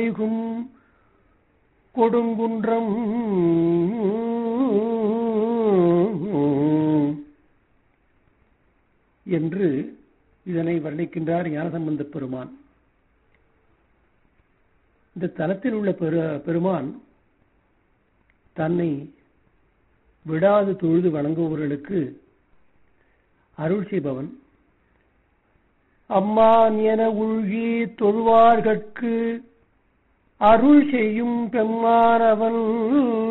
செய்கும் கொடுங்குன்றம் என்று இதனை வர்ணிக்கின்றார் ஞானசம்பந்த பெருமான் இந்த தலத்தில் உள்ள பெரு பெருமான் தன்னை விடாது தொழுது வணங்குபவர்களுக்கு அருள் செய்பவன் அம்மான் என உழ்கி தொழுவார்கட்கு அருள் செய்யும் பெம்மானவன்